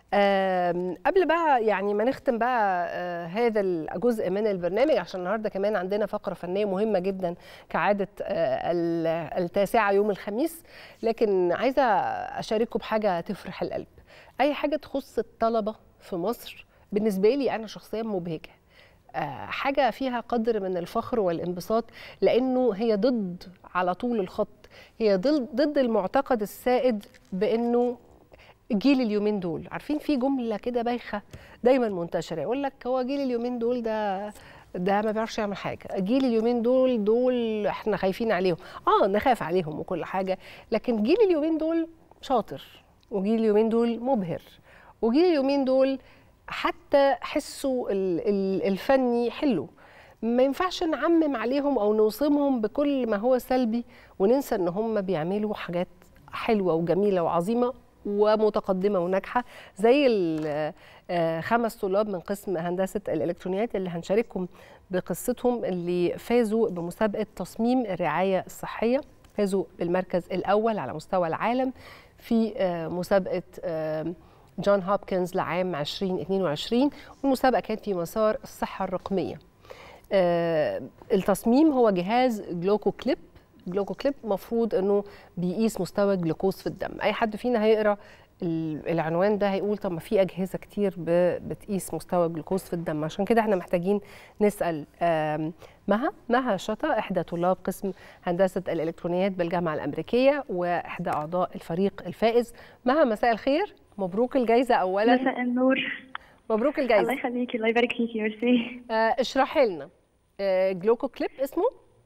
آم، قبل بقى يعني ما نختم بقى آه، هذا الجزء من البرنامج عشان النهارده كمان عندنا فقره فنيه مهمه جدا كعاده آه، ال- التاسعه يوم الخميس لكن عايزه اشارككم بحاجه تفرح القلب اي حاجه تخص الطلبه في مصر بالنسبه لي انا شخصيا مبهجه آه، حاجه فيها قدر من الفخر والانبساط لانه هي ضد على طول الخط هي ضد ضد المعتقد السائد بانه جيل اليومين دول عارفين في جمله كده بايخه دايما منتشره يقول لك هو جيل اليومين دول ده ده ما بيعرفش يعمل حاجه جيل اليومين دول دول احنا خايفين عليهم اه نخاف عليهم وكل حاجه لكن جيل اليومين دول شاطر وجيل اليومين دول مبهر وجيل اليومين دول حتى حسه ال- ال- الفني حلو ما ينفعش نعمم عليهم او نوصمهم بكل ما هو سلبي وننسى ان هم بيعملوا حاجات حلوه وجميله وعظيمه ومتقدمه وناجحه زي ال- آه، خمس طلاب من قسم هندسه الالكترونيات اللي هنشارككم بقصتهم اللي فازوا بمسابقه تصميم الرعايه الصحيه فازوا بالمركز الاول على مستوى العالم في آه، مسابقه آه، جون هوبكنز لعام 2022 والمسابقه كانت في مسار الصحه الرقميه آه، التصميم هو جهاز جلوكو كليب جلوكو كليب مفروض انه بيقيس مستوى الجلوكوز في الدم اي حد فينا هيقرا ال- العنوان ده هيقول طب ما في اجهزه كتير ب- بتقيس مستوى الجلوكوز في الدم عشان كده احنا محتاجين نسال آم، مها مها شطا احدى طلاب قسم هندسه الالكترونيات بالجامعه الامريكيه واحدى اعضاء الفريق الفائز مها مساء الخير مبروك الجائزه اولا مساء النور مبروك الله الجائزه يخليكي الله يبارك فيكي ميرسي آه، اشرحي لنا آه، جلوكو كليب اسمه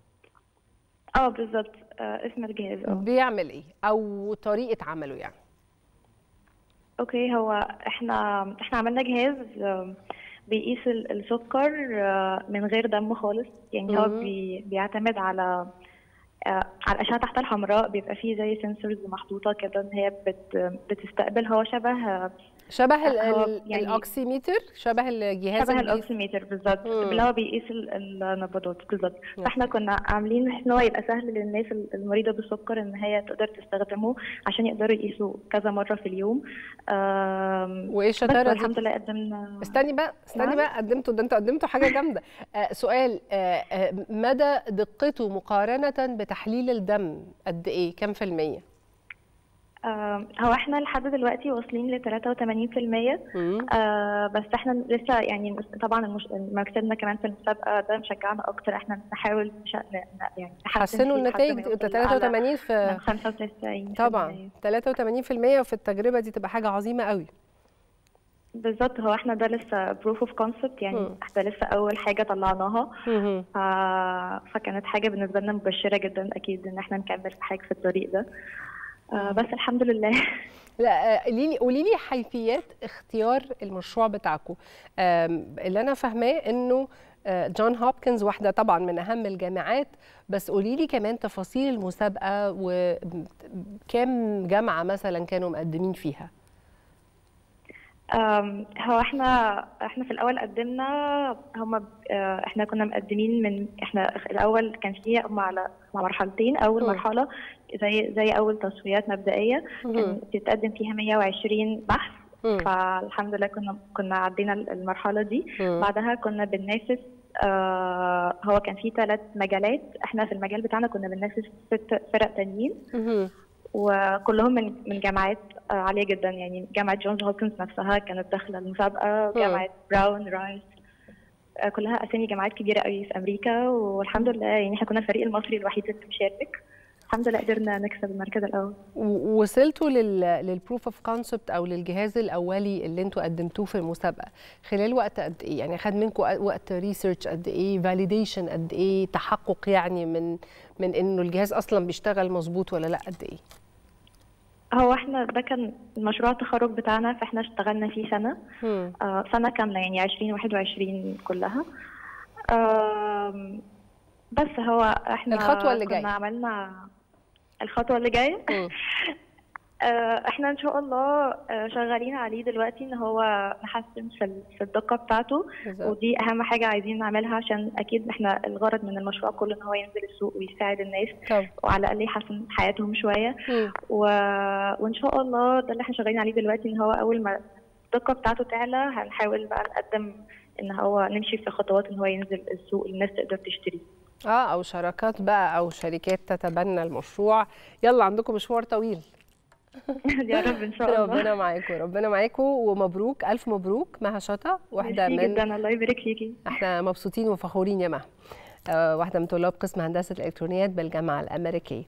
اه بالظبط آه اسم الجهاز اه بيعمل ايه او طريقه عمله يعني اوكي هو احنا احنا عملنا جهاز آه، بيقيس ال- السكر آه، من غير دم خالص يعني هو مم. بي بيعتمد على آه، على الاشعه تحت الحمراء بيبقى فيه زي سنسورز محطوطه كده ان هي بت بتستقبل هو شبه آه، شبه ال هو ال يعني- الاوكسيميتر شبه الجهاز شبه اللي بيقيس- الاوكسيميتر بالظبط مم. اللي هو بيقيس ال- النبضات بالظبط نعم. فاحنا كنا عاملين ان هو يبقى سهل للناس المريضه بالسكر ان هي تقدر تستخدمه عشان يقدروا يقيسوا كذا مره في اليوم آم، وايه بس الشطاره والحمد دي لله قدمنا استني بقى استني نعم. بقى قدمتوا ده انتوا قدمتوا حاجه جامده آه سؤال آه آه مدى دقته مقارنه بتحليل الدم قد ايه كام في الميه آم، هو احنا لحد دلوقتي واصلين ل 83% مم. آه بس احنا لسه يعني طبعا المش... مكسبنا كمان في المسابقه ده مشجعنا اكتر احنا نحاول نش... ن- ن- يعني نحسن حسنوا فيه لحد النتائج ما دي يوصل 83 من في 95 طبعا 83% وفي التجربه دي تبقى حاجه عظيمه قوي بالظبط هو احنا ده لسه بروف اوف كونسبت يعني مم. احنا لسه اول حاجه طلعناها مهم. ف... فكانت حاجه بالنسبه لنا مبشره جدا اكيد ان احنا نكمل في حاجه في الطريق ده آه بس الحمد لله لا آه، قولي لي قولي لي حيثيات اختيار المشروع بتاعكم اللي انا فاهماه انه آه، جون هوبكنز واحده طبعا من اهم الجامعات بس قولي لي كمان تفاصيل المسابقه وكام جامعه مثلا كانوا مقدمين فيها آم، هو احنا احنا في الاول قدمنا هم احنا كنا مقدمين من احنا الاول كان في هم على مع مرحلتين اول مم. مرحله زي زي اول تصفيات مبدئيه مهم. كان بتتقدم فيها 120 بحث مم. فالحمد لله كنا كنا عدينا المرحله دي مم. بعدها كنا بننافس آه هو كان في ثلاث مجالات احنا في المجال بتاعنا كنا بننافس ست فرق تانيين مهم. وكلهم من من جامعات آه عاليه جدا يعني جامعه جونز هوبكنز نفسها كانت داخله المسابقه جامعه براون رايس آه كلها اسامي جامعات كبيره قوي في امريكا والحمد لله يعني احنا كنا الفريق المصري الوحيد اللي مشارك الحمد لله قدرنا نكسب المركز الاول و- وصلتوا لل للبروف اوف كونسبت او للجهاز الاولي اللي انتوا قدمتوه في المسابقه خلال وقت قد ايه يعني خد منكم وقت ريسيرش قد ايه فاليديشن قد ايه تحقق يعني من من انه الجهاز اصلا بيشتغل مظبوط ولا لا قد ايه هو احنا ده كان مشروع التخرج بتاعنا فاحنا اشتغلنا فيه سنه مم. آه سنه كامله يعني 2021 كلها آم، بس هو احنا الخطوة اللي كنا جاية. عملنا الخطوه اللي جايه مم. آه، احنا ان شاء الله آه، شغالين عليه دلوقتي ان هو نحسن في ال- في الدقه بتاعته بالظبط. ودي اهم حاجه عايزين نعملها عشان اكيد احنا الغرض من المشروع كله ان هو ينزل السوق ويساعد الناس طب وعلى الاقل يحسن حياتهم شويه مم. و... وان شاء الله ده اللي احنا شغالين عليه دلوقتي ان هو اول ما الثقه بتاعته تعلى هنحاول بقى نقدم ان هو نمشي في خطوات ان هو ينزل السوق الناس تقدر تشتري اه او شراكات بقى او شركات تتبنى المشروع يلا عندكم مشوار طويل يا رب ان شاء الله ربنا معاكم ربنا معاكم ومبروك الف مبروك مها شطه واحده ميرسي من جدا الله يبارك فيكي احنا مبسوطين وفخورين يا مها آه، واحده من طلاب قسم هندسه الالكترونيات بالجامعه الامريكيه